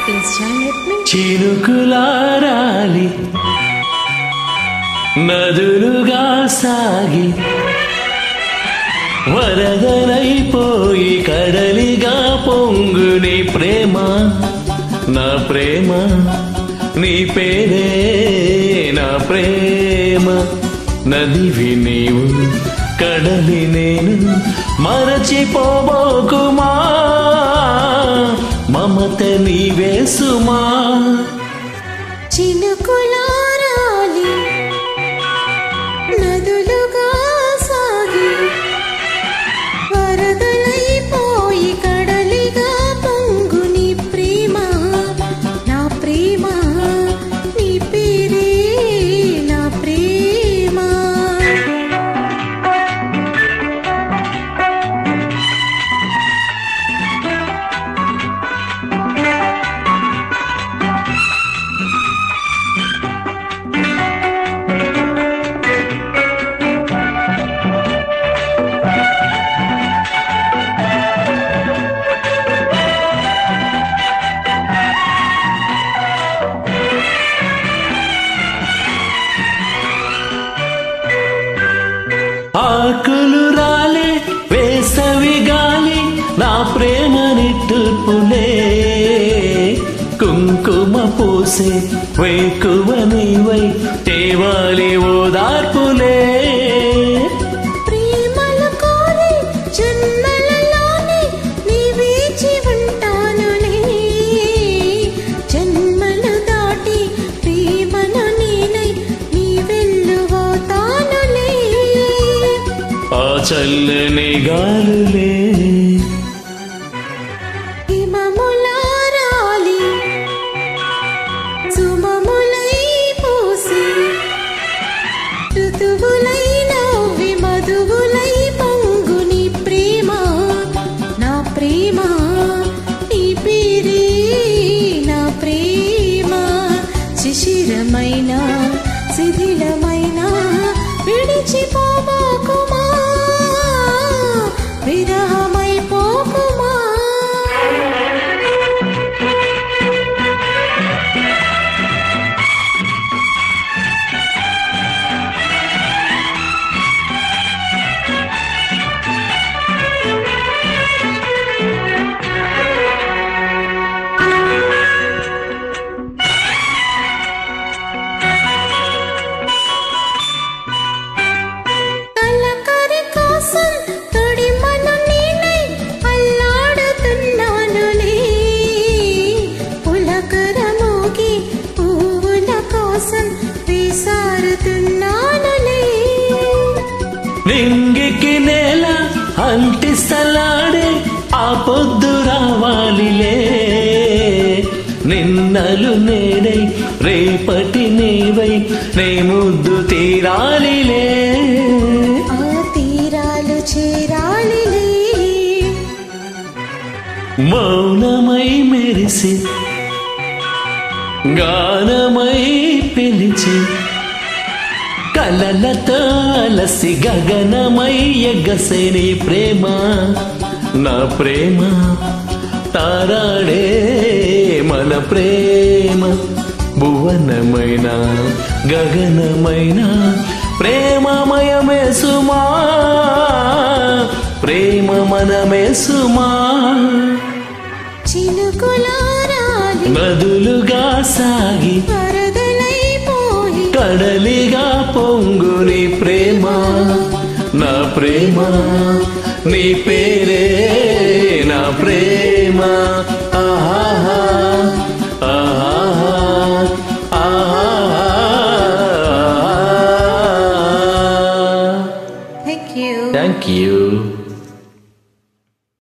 Please join with me. చినుకులారాలి నదులుగా సాగి వరదలైపోయి కడలిగా పొంగు నీ ప్రేమ నా ప్రేమ నీ పేరే నా ప్రేమ నదివి నీవు కడలి నేను మరచిపోబోకుమా మమత నీవేసుమా చినుకులారాలి నదులుగా సాగి వరదలైపోయి కడలిగా పొంగు నీ ప్రేమ నా ప్రేమ నీ పేరే నా ప్రేమ ఆకులు రాలే వేసవి గాలి నా ప్రేమ నిట్టుపులే కుంకుమ పూసే వేకువ నీవై తేవాలి ఓదార్పులే ప్రేమలు కోరి జన్మలలోనే నీ వేచి ఉంటానులే జన్మలు దాటి ప్రేమను నేనై నీ వెళ్ళువతానులే ఆ చల్లని గాలులే హిమములారాలి సుమములై పూసి ఋతువులై నవ్వి మధువులై పొంగు నీ ప్రేమ నా ప్రేమ నీ పేరే నా ప్రేమ శిశిరమైన శిథిలమైన విడిచిపోమాకుమా విరహమైపోకుమా కలకరి కోసం తొడిమను నేనై అల్లాడుతున్నానులే పులకర మోగి పువ్వుల కోసం వేసారుతున్నానులే నింగికి నేల అంటిస్తలాడే ఆ పొద్దు రావాలిలే నిన్నలు నేడై రేపటి నీవై నే ముద్దు తీరాలిలే ఆ తీరాలు చేరాలిలే మౌనమై మెరిసి గానమై పిలిచి కలలతో అలసి గగనమై ఎగసే నీ ప్రేమ నా ప్రేమ తారాడే మన ప్రేమ భువనమైన గగనమైన ప్రేమమయమే సుమా ప్రేమ మనమే సుమా చినుకులారాలి నదులుగా సాగి వరదలైపోయి కడలిగా పొంగుని ప్రేమ నా ప్రేమ నీ పేరే నా ప్రేమ ఆహాహా, ఆహాహా, ఆహాహా. Thank you Thank you.